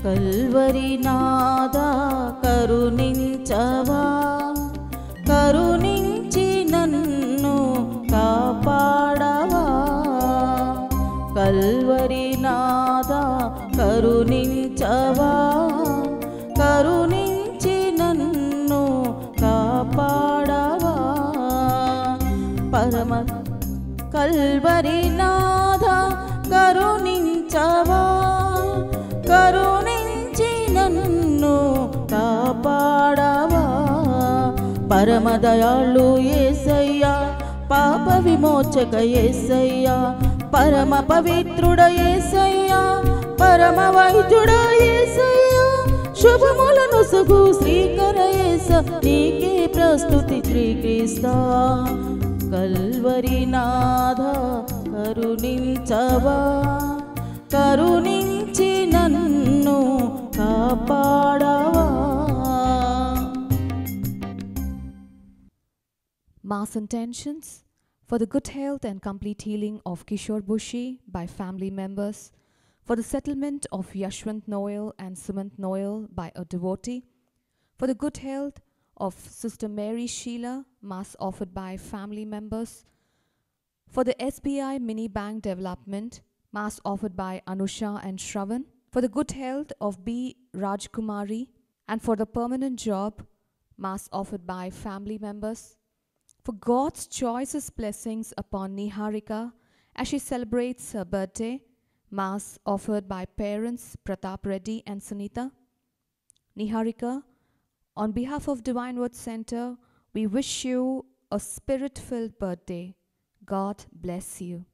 Calvary నాదా కరుణించవా కరుణించి నన్ను కాపాడవా కల్వరి నాదా కరుణించవా కరుణించి నన్ను కాపాడవా పరమ కల్వరి నాథ కరుణించవా కరుణించి నన్ను కాపాడవా పరమదయాళు ఏసయ్యా పాప విమోచక ఏసయ్యా పరమ పవిత్రుడ ఏసయ్యా పరమ వైద్యుడ ఏసయ్యా శుభములను సగు శ్రీకర ఏస నీకే ప్రస్తుతి శ్రీక్రీస్తా కల్వరి నాథ కరుణించవా కరుణించి నన్ను కాపాడవా Mass intentions for the good health and complete healing of Kishore Bushi by family members, for the settlement of Yashwant Noel and Sumant Noel by a devotee, for the good health of Sister Mary Sheila, Mass offered by family members, for the SBI Mini Bank development, Mass offered by Anusha and Shravan, for the good health of B. Rajkumari, and for the permanent job, Mass offered by family members, for God's choicest blessings upon Niharika as she celebrates her birthday, Mass offered by parents Pratap Reddy and Sunita. Niharika, on behalf of Divine Word Center, we wish you a spirit filled birthday. God bless you.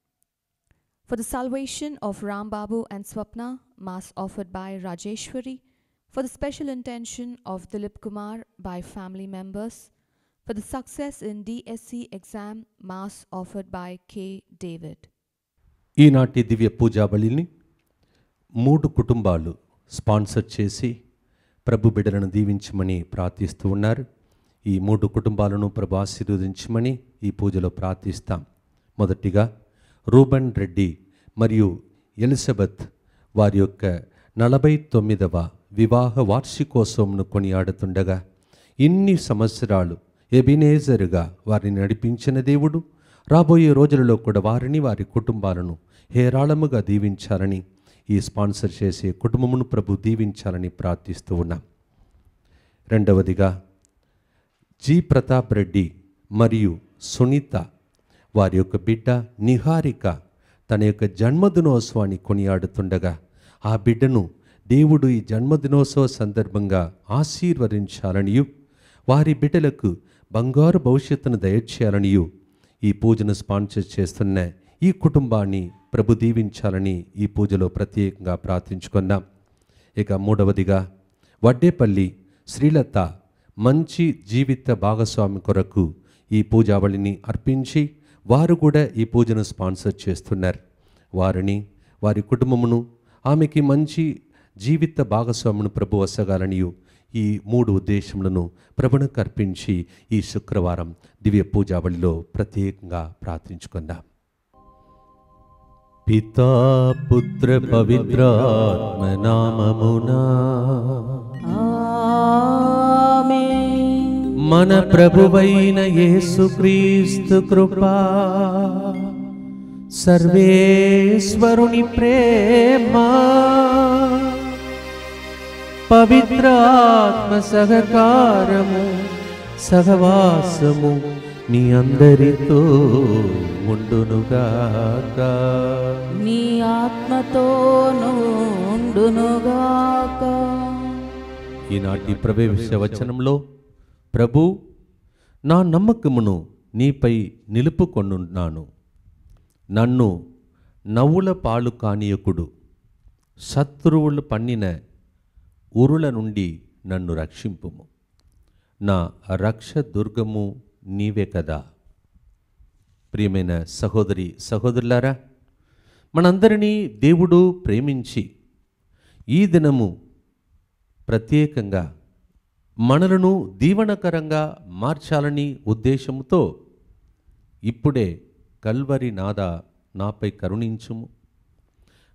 For the salvation of Rambabu and Swapna, Mass offered by Rajeshwari. For the special intention of Dilip Kumar by family members. For the success in DSC exam, Mass offered by K. David. ఈనాటి దివ్య పూజా బలిని మూడు కుటుంబాలు sponsor చేసి ప్రభు బిడ్డలను దీవించమని ప్రార్థిస్తూ ఉన్నారు ఈ మూడు కుటుంబాలను ప్రభు ఆశీర్వదించమని ఈ పూజలో ప్రార్థిస్తాం మొదటిగా రూబన్ రెడ్డి మరియు ఎలిజబెత్ వారి యొక్క నలభై తొమ్మిదవ వివాహ వార్షికోత్సవంను కొనియాడుతుండగా ఇన్ని సంవత్సరాలు ఎబినేజరుగా వారిని నడిపించిన దేవుడు రాబోయే రోజులలో కూడా వారిని వారి కుటుంబాలను హేరాళముగా దీవించాలని ఈ స్పాన్సర్ చేసే కుటుంబమును ప్రభు దీవించాలని ప్రార్థిస్తూ ఉన్నాం రెండవదిగా జి ప్రతాప్ రెడ్డి మరియు సునీత వారి యొక్క బిడ్డ నిహారిక తన యొక్క జన్మదినోత్సవాన్ని కొనియాడుతుండగా ఆ బిడ్డను దేవుడు ఈ జన్మదినోత్సవ సందర్భంగా ఆశీర్వదించాలనియు వారి బిడ్డలకు బంగారు భవిష్యత్తును దయచేయాలనియు ఈ పూజను స్పాన్సర్ చేస్తున్న ఈ కుటుంబాన్ని ప్రభు దీవించాలని ఈ పూజలో ప్రత్యేకంగా ప్రార్థించుకున్నాం ఇక మూడవదిగా వడ్డేపల్లి శ్రీలత మంచి జీవిత భాగస్వామి కొరకు ఈ పూజావళిని అర్పించి వారు కూడా ఈ పూజను స్పాన్సర్ చేస్తున్నారు వారిని వారి కుటుంబమును ఆమెకి మంచి జీవిత భాగస్వామును ప్రభు వసగాలనియు ఈ మూడు ఉద్దేశములను ప్రభునకు అర్పించి ఈ శుక్రవారం దివ్య పూజావళిలో ప్రత్యేకంగా ప్రార్థించుకుందాం పితా పుత్ర పవిత్రాత్మ నామమునా ఆమేన్ మన ప్రభువైన యేసుక్రీస్తు కృపా సర్వేశ్వరుని ప్రేమ పవిత్రాత్మ సహకారము సహవాసము మీ అందరితో ఉండునుగాక నీ ఆత్మతోను ఉండునుగాక ఈనాటి ప్రవేశ వచనంలో ప్రభు నా నమ్మకమును నీపై నిలుపుకొనున్నాను నన్ను నవ్వుల పాలు కానీయకుడు శత్రువులు పన్నిన ఉరుల నుండి నన్ను రక్షింపుము నా రక్ష దుర్గము నీవే కదా ప్రియమైన సహోదరి సహోదరులారా మనందరినీ దేవుడు ప్రేమించి ఈ దినము ప్రత్యేకంగా మనలను దీవనకరంగా మార్చాలని ఉద్దేశంతో ఇప్పుడే కల్వరి నాద నాపై కరుణించుము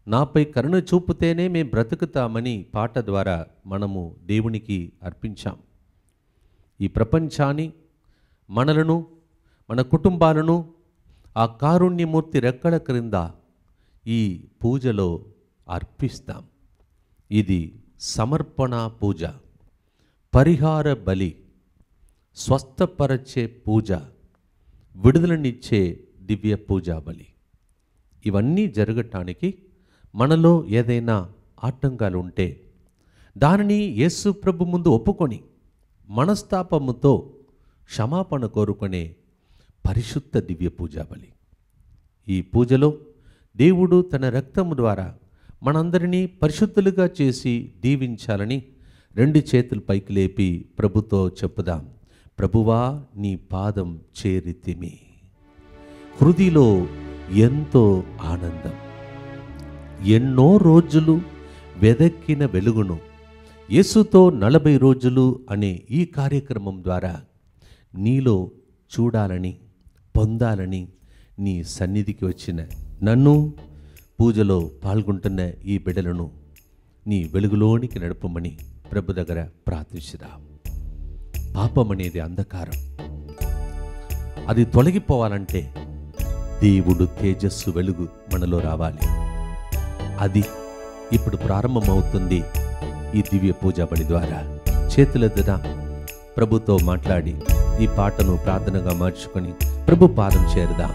నాపై కరుణ చూపుతేనే మేము బ్రతుకుతామని పాట ద్వారా మనము దేవునికి అర్పించాం ఈ ప్రపంచాన్ని మనలను మన కుటుంబాలను ఆ కారుణ్యమూర్తి రెక్కల క్రింద ఈ పూజలో అర్పిస్తాం ఇది సమర్పణ పూజ పరిహార బలి స్వస్థపరచే పూజ విడుదలనిచ్చే దివ్య పూజా బలి ఇవన్నీ జరగటానికి మనలో ఏదైనా ఆటంకాలు ఉంటే దానిని యేసు ప్రభు ముందు ఒప్పుకొని మనస్తాపముతో క్షమాపణ కోరుకునే పరిశుద్ధ దివ్య పూజా బలి ఈ పూజలో దేవుడు తన రక్తము ద్వారా మనందరినీ పరిశుద్ధులుగా చేసి దీవించాలని రెండు చేతులు పైకి లేపి ప్రభుతో చెప్పుదాం ప్రభువా నీ పాదం చేరితిమి హృదిలో ఎంతో ఆనందం ఎన్నో రోజులు వెదక్కిన వెలుగును యేసుతో నలభై రోజులు అనే ఈ కార్యక్రమం ద్వారా నీలో చూడాలని పొందాలని నీ సన్నిధికి వచ్చిన నన్ను పూజలో పాల్గొంటున్న ఈ బిడ్డలను నీ వెలుగులోనికి నడపమని ప్రభు దగ్గర ప్రార్థించుదాం పాపం అనేది అంధకారం అది తొలగిపోవాలంటే దేవుడు తేజస్సు వెలుగు మనలో రావాలి అది ఇప్పుడు ప్రారంభమవుతుంది ఈ దివ్య పూజా బలి ద్వారా చేతులెత్తున ప్రభుతో మాట్లాడి ఈ పాటను ప్రార్థనగా మార్చుకొని ప్రభు పాదం చేరుదాం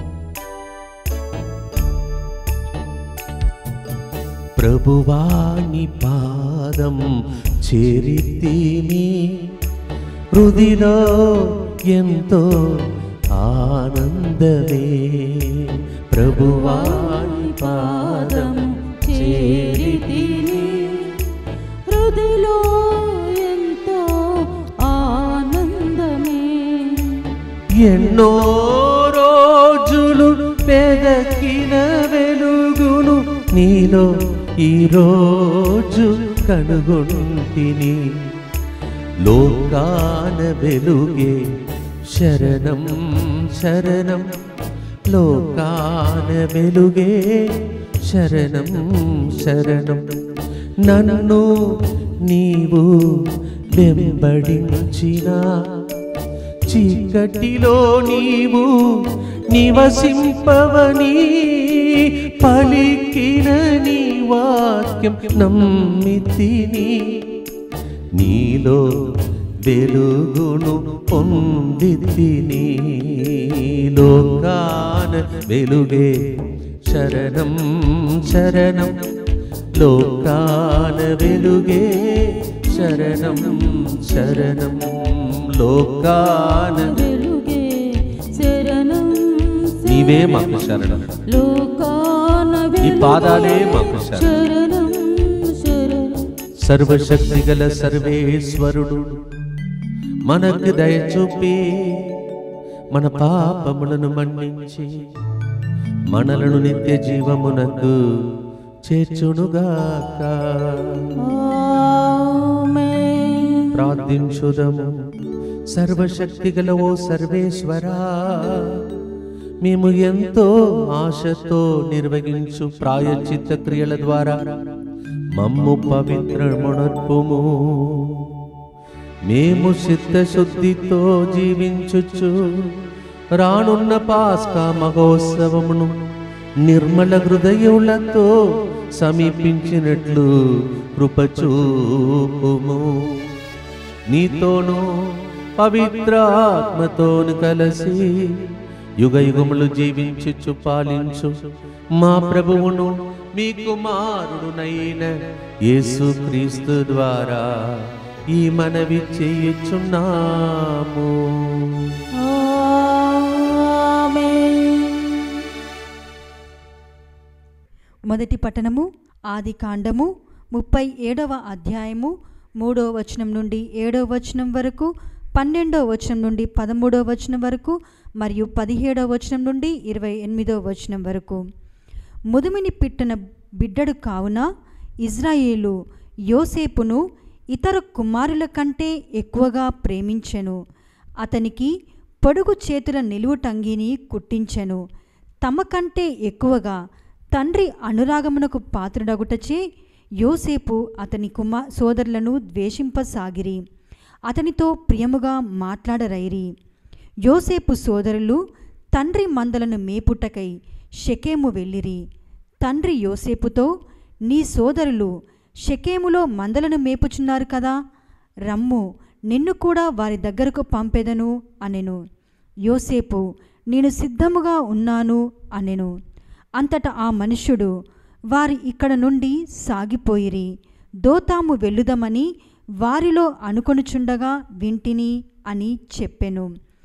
ప్రభువాని పాదం చేరితీని హృదిలో ఎంతో ఆనందమే ప్రభువాని పాదం చేరితిని హృదిలో ఎంతో ఆనందమే ఎన్నో రోజులు పెదకిన వెలుగును నీలో ఈరోజు కనుగొంటిని లోకాన వెలుగే శరణం శరణం లోకాన వెలుగే శరణం శరణం నన్ను నీవు వెంబడించినా చీకటిలో నీవు నివసింపవని పలికిన నీ వాక్యం నమ్మితిని నీలో వెలుగును పొందితిని లోకాన వెలుగే శరణం శరణం లోకాన వెలుగే శరణం శరణం లోకాన వెలుగే శరణం నీవే మాకు శరణం లోకాన ఈ పాదాలే మాకు శరణం శరణం శరణం సర్వశక్తి గల సర్వేశ్వరుడు మనకు దయచూపి మన పాపములను మన్నించి మనలను నిత్య జీవమునకు చేర్చునుగాక ఆమేన్ ప్రార్థించుదము సర్వశక్తి గల ఓ సర్వేశ్వరా మేము ఎంతో ఆశతో నిర్వహించు ప్రాయచిత్త క్రియల ద్వారా మమ్ము పవిత్రమునర్పుము మేము చిత్తశుద్ధితో జీవించుచు రానున్న పాస్కా మహోత్సవమును నిర్మల హృదయములతో సమీపించినట్లు కృపచూపుము నీతోనూ పవిత్ర ఆత్మతోను కలిసి యుగ యుగములు జీవించుచు పాలించు మా ప్రభువును మీ కుమారుడునైన యేసు క్రీస్తు ద్వారా ఈ మనవి చేయుచున్నాము ఆమేన్ మొదటి పట్టణము ఆది కాండము ముప్పై ఏడవ అధ్యాయము మూడవ వచనం నుండి ఏడవ వచనం వరకు పన్నెండవ వచనం నుండి పదమూడవ వచనం వరకు మరియు పదిహేడవ వచనం నుండి ఇరవై ఎనిమిదవ వచనం వరకు ముదుమిని పిట్టిన బిడ్డడు కావున ఇజ్రాయేలు యోసేపును ఇతర కుమారుల కంటే ఎక్కువగా ప్రేమించెను అతనికి పొడుగు చేతుల నిలువుటంగిని కుట్టించెను తమ కంటే ఎక్కువగా తండ్రి అనురాగమునకు పాత్రుడగుటచే యోసేపు అతని కుమార్ సోదరులను ద్వేషింపసాగిరి అతనితో ప్రియముగా మాట్లాడరైరి యోసేపు సోదరులు తండ్రి మందలను మేపుటకై షెకేము వెళ్ళిరి తండ్రి యోసేపుతో నీ సోదరులు షెకేములో మందలను మేపుచున్నారు కదా రమ్ము నిన్ను కూడా వారి దగ్గరకు పంపెదను అనెను యోసేపు నేను సిద్ధముగా ఉన్నాను అనెను అంతటా ఆ మనుష్యుడు వారి ఇక్కడ నుండి సాగిపోయిరి దోతాము వెళ్ళుదమని వారిలో అనుకొనుచుండగా వింటిని అని చెప్పెను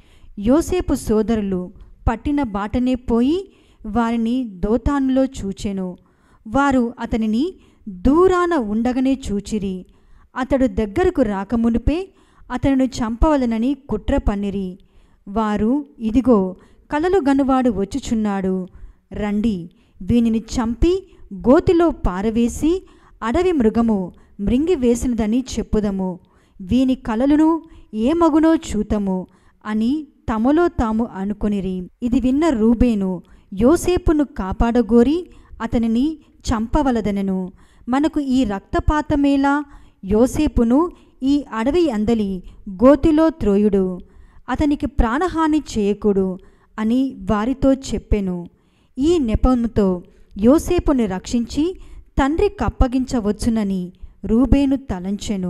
యోసేపు సోదరులు పట్టిన బాటనే పోయి వారిని దోతానులో చూచెను వారు అతనిని దూరాన ఉండగనే చూచిరి అతడు దగ్గరకు రాకమునుపే అతనిని చంపవలనని కుట్ర పన్నిరి వారు ఇదిగో కలలు గనువాడు వచ్చుచున్నాడు రండి వీనిని చంపి గోతిలో పారవేసి అడవి మృగము మృంగివేసినదని చెప్పుదము వీని కలలును ఏమగునో చూతము అని తమలో తాము అనుకొనిరి ఇది విన్న రూబేను యోసేపును కాపాడగోరి అతనిని చంపవలదనెను మనకు ఈ రక్తపాతమేలా యోసేపును ఈ అడవి అందలి గోతిలో త్రోయుడు అతనికి ప్రాణహాని చేయకుడు అని వారితో చెప్పెను ఈ నెపముతో యోసేపుని రక్షించి తండ్రి కప్పగించవచ్చునని రూబేను తలంచెను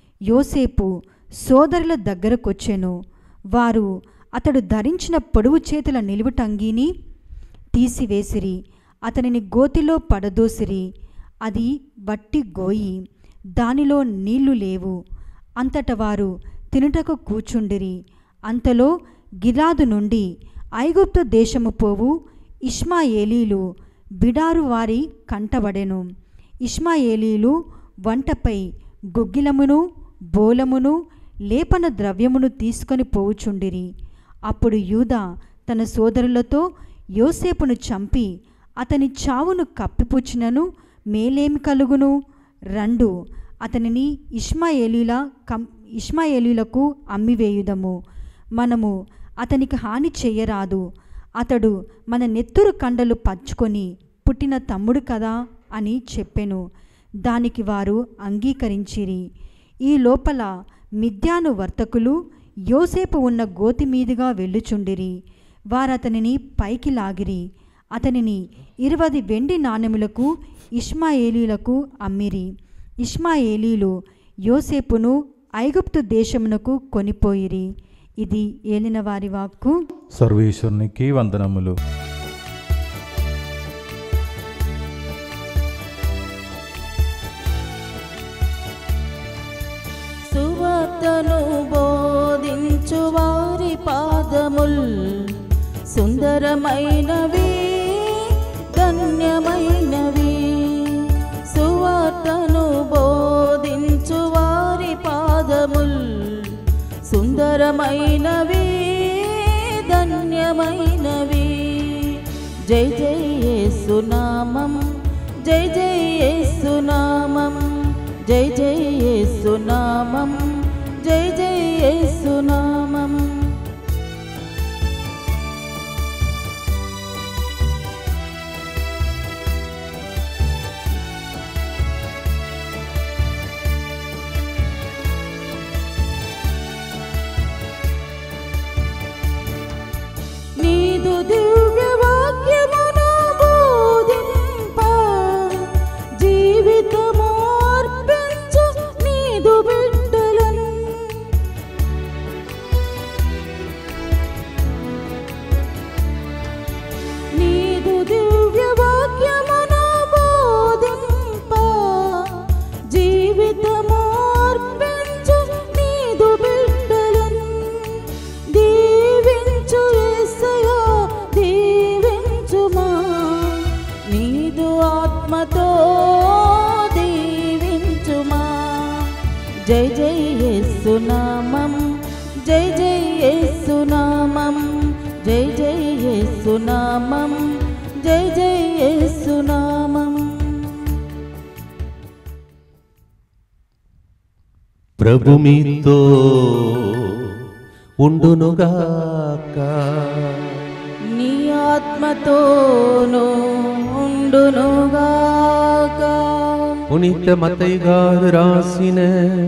యోసేపు సోదరుల దగ్గరకొచ్చెను వారు అతడు ధరించిన పొడవు చేతుల నిలువుటంగీని తీసివేసిరి అతనిని గోతిలో పడదోసిరి అది వట్టి గోయి దానిలో నీళ్లు లేవు అంతట వారు తినుటకు కూచుండిరి అంతలో గిలాదు నుండి ఐగుప్తు దేశము పోవు ఇష్మాయేలీలు బిడారు వారి కంటబడెను ఇష్మాయేలీలు వంటపై గుగ్గిలమును బోలమును లేపన ద్రవ్యమును తీసుకొని పోవుచుండిరి అప్పుడు యూదా తన సోదరులతో యోసేపును చంపి అతని చావును కప్పిపుచ్చినను మేలేమి కలుగును రెండు అతనిని ఇష్మాయేలీల కం ఇష్మాయేలీలకు అమ్మివేయుదము మనము అతనికి హాని చెయ్యరాదు అతడు మన నెత్తురు కండలు పచ్చుకొని పుట్టిన తమ్ముడు కదా అని చెప్పెను దానికి వారు అంగీకరించిరి ఈ లోపల మిద్యాను వర్తకులు యోసేపు ఉన్న గోతి మీదుగా వెళ్ళుచుండిరి వారతనిని పైకి లాగిరి అతనిని ఇరవది వెండి నాణెములకు ఇష్మాయేలీలకు అమ్మిరి ఇష్మాయేలీలు యోసేపును ఐగుప్తు దేశమునకు కొనిపోయిరి ఇది ఏలిన వారి వాక్కు సర్వేశ్వరునికి వందనములు సువార్తను బోధించు వారి పాదముల్ సుందరమైనవి ధన్యమైనవి సువార్తను బోధించు వారి పాదముల్ సుందరమైనవి ధన్యమైనవి జై జై యేసునామం జై జై యేసునామం జై జై యేసునామం జై జై యేసునామం నీదు దివ్య వాక్యమును బోధింప జీవితము అర్పించు నీదు బిడ్డలను నీదు దివ్య వాక్యమును బోధింప జీవితము అర్పించు నీదు బిడ్డలను దీవించు యేసయ్యా దీవించుమా నీదు ఆత్మతో దీవించుమా జై జై యేసునామం జై జై యేసునామం జై జై యేసునామం జై జై యేసునామం ప్రభు మీతో ఉండునుగాక నీ ఆత్మతోనూ ఉండునుగాక పునీత మతయ్య గారు రాసిన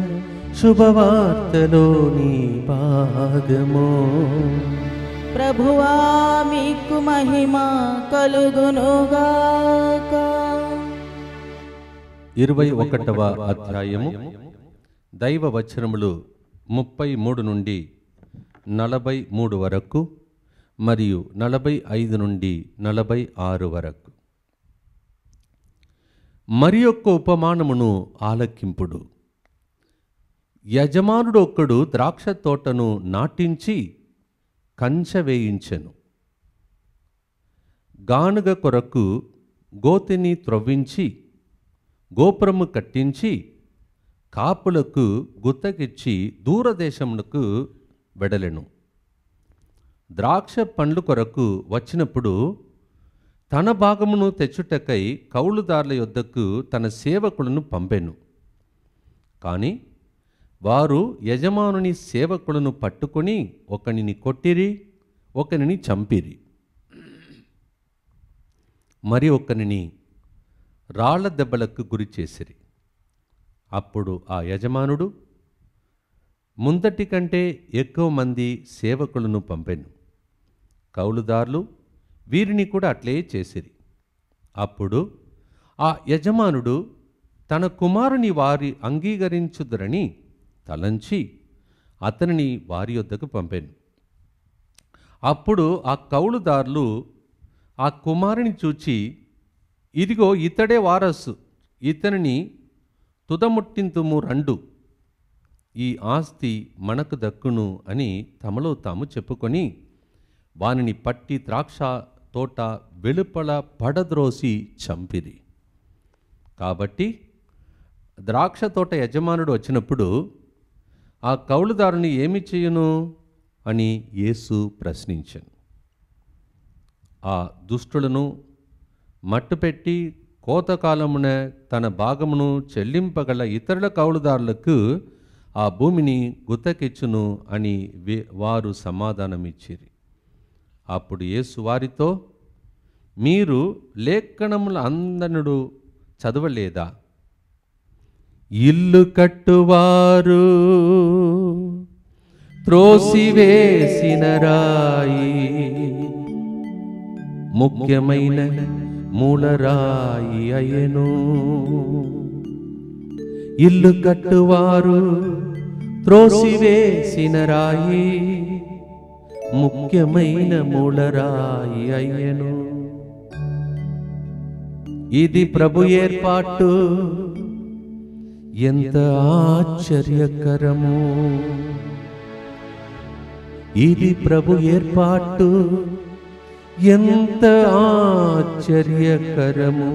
శుభవార్తలోని భాగము ప్రభువా మీకు మహిమ కలుగునుగాక ఇరవై ఒకటవ అధ్యాయము దైవ వచనములు ముప్పై మూడు నుండి నలభై మూడు వరకు మరియు నలభై ఐదు నుండి నలభై ఆరు వరకు మరి యొక్క ఉపమానమును ఆలకింపుడు యజమానుడు ఒక్కడు ద్రాక్ష తోటను నాటించి కంచె వేయించెను గానుగ కొరకు గోతిని త్రవ్వించి గోపురము కట్టించి కాపులకు గుత్తకిచ్చి దూరదేశమునకు వెడలెను ద్రాక్ష పండ్లు కొరకు వచ్చినప్పుడు తన భాగమును తెచ్చుటకై కౌలుదారుల యొద్దకు తన సేవకులను పంపెను కానీ వారు యజమానుని సేవకులను పట్టుకొని ఒకనిని కొట్టిరి ఒకనిని చంపిరి మరి ఒకనిని రాళ్ల దెబ్బలకు గురి చేసిరి అప్పుడు ఆ యజమానుడు ముందటి కంటే ఎక్కువ మంది సేవకులను పంపెను కౌలుదారులు వీరిని కూడా అట్లే చేసిరి అప్పుడు ఆ యజమానుడు తన కుమారుని వారి అంగీకరించుదరని తలంచి అతనిని వారి యొద్దకు పంపాను అప్పుడు ఆ కౌలుదారులు ఆ కుమారుని చూచి ఇదిగో ఇతడే వారసు ఇతనిని తుదముట్టింతుము రండు ఈ ఆస్తి మనకు దక్కును అని తమలో తాము చెప్పుకొని వానిని పట్టి ద్రాక్ష తోట వెలుపల పడద్రోసి చంపిరి కాబట్టి ద్రాక్ష తోట యజమానుడు వచ్చినప్పుడు ఆ కౌలుదారుని ఏమి చేయును అని యేసు ప్రశ్నించాను ఆ దుష్టులను మట్టుపెట్టి కోతకాలమున తన భాగమును చెల్లింపగల ఇతరుల కౌలుదారులకు ఆ భూమిని గుత్తకిచ్చును అని వే- వారు సమాధానమిచ్చిరి అప్పుడు యేసు వారితో మీరు లేఖనముల అందనుడు చదవలేదా ఇల్లు కట్టువారు త్రోసివేసిన రాయి ముఖ్యమైన మూలరాయి అయ్యను ఇల్లు కట్టువారు త్రోసివేసిన రాయి ముఖ్యమైన మూలరాయి అయ్యను ఇది ప్రభు ఏర్పాటు ఎంత ఆశ్చర్యకరము ఇది ప్రభు ఏర్పాటు ఎంత ఆశ్చర్యకరము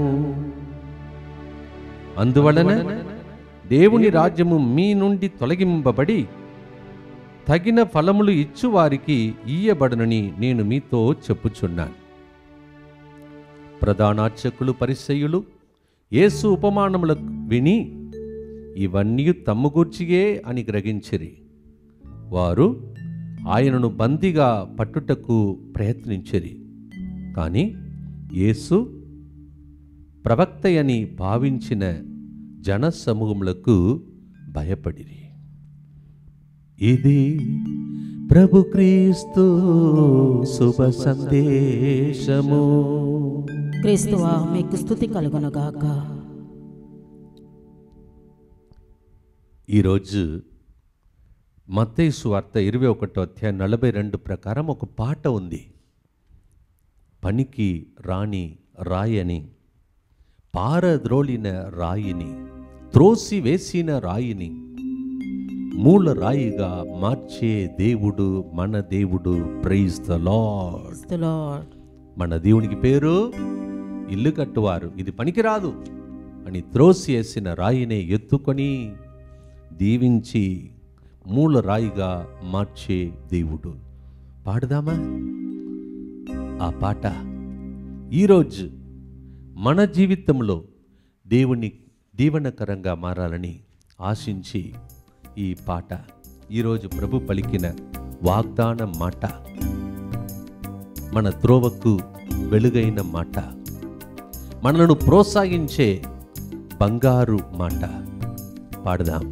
అందువలన దేవుని రాజ్యము మీ నుండి తొలగింపబడి తగిన ఫలములు ఇచ్చు వారికి ఇయ్యబడనని నేను మీతో చెప్పుచున్నాను ప్రధానార్చకులు పరిసయ్యులు యేసు ఉపమానములకు విని ఇవన్నీ తమ్ము గూర్చియే అని గ్రహించిరి వారు ఆయనను బందీగా పట్టుటకు ప్రయత్నించిరి కానీ యేసు ప్రవక్తయని భావించిన జన సమూహములకు భయపడిరి ఇది ప్రభు క్రీస్తు శుభ సందేశము క్రీస్తువా మీకు స్థుతి కలుగునుగాక ఈరోజు మత్తయి సువార్త ఇరవై ఒకటో అధ్యాయం నలభై రెండు ప్రకారం ఒక పాట ఉంది పనికి రాణి రాయని పారద్రోలిన రాయిని త్రోసి వేసిన రాయిని మూల రాయిగా మార్చే దేవుడు మన దేవుడు praise the lord the lord మన దేవునికి పేరు ఇల్లు కట్టువారు ఇది పనికిరాదు అని త్రోసి వేసిన రాయినే ఎత్తుకొని దీవించి మూల రాయిగా మార్చే దేవుడు పాడదామా ఆ పాట ఈరోజు మన జీవితంలో దేవుని దీవెనకరంగా మారాలని ఆశించి ఈ పాట ఈరోజు ప్రభు పలికిన వాగ్దాన మాట మన త్రోవకు వెలుగైన మాట మనలను ప్రోత్సహించే బంగారు మాట పాడదాం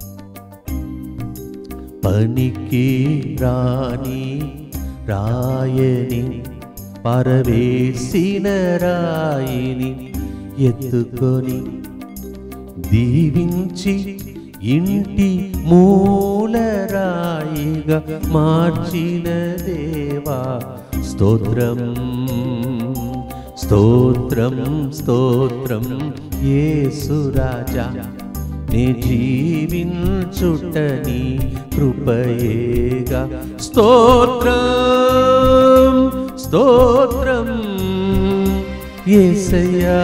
పనికి రాని రాయని పరవేసిన రాయిని ఎత్తుకొని దీవించి ఇంటి మూలరాయిగా మార్చిన దేవా స్తోత్రం స్తోత్రం స్తోత్రం యేసురాజా నే జీవించుటని కృపయేగా స్తోత్రం స్తోత్రం యేసయ్యా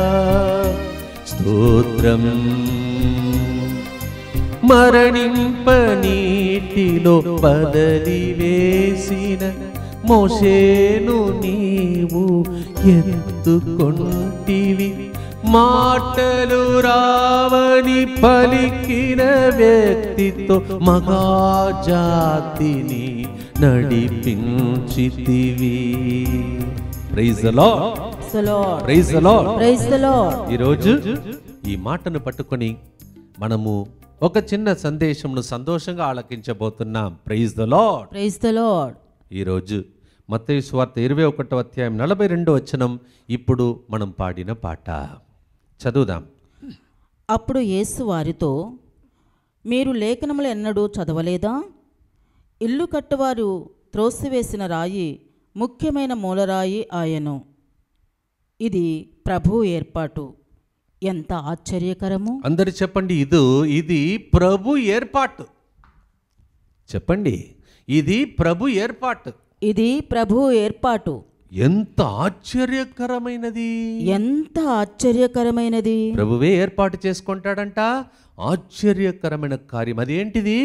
స్తోత్రం మరణింప నీటిలో బదలి వేసిన మోషేను నీవు ఎత్తుకొంటివి మాటలు రావని పలికిన వ్యక్తితో మహాజాతిని నడిపించితివి praise the lord lord praise the lord praise the lord ఈరోజు ఈ మాటను పట్టుకొని మనము ఒక చిన్న సందేశంను సంతోషంగా ఆలకించబోతున్నాం praise the lord praise the lord ఈరోజు మత్తయి స్వార్త ఇరవై ఒకటో అధ్యాయం నలభై రెండో వచనం ఇప్పుడు మనం పాడిన పాట చదువుదాం అప్పుడు యేసు వారితో మీరు లేఖనములు ఎన్నడూ చదవలేదా ఇల్లు కట్టువారు త్రోసివేసిన రాయి ముఖ్యమైన మూలరాయి ఆయను ఇది ప్రభు ఏర్పాటు ఎంత ఆశ్చర్యకరము అందరు చెప్పండి ఇది ఇది ప్రభు ఏర్పాటు చెప్పండి ఇది ప్రభు ఏర్పాటు ఇది ప్రభు ఏర్పాటు ఎంత ఆశ్చర్యకరమైనది ఎంత ఆశ్చర్యకరమైనది ప్రభువే ఏర్పాటు చేసుకుంటాడంట ఆశ్చర్యకరమైన కార్యం అదేంటిది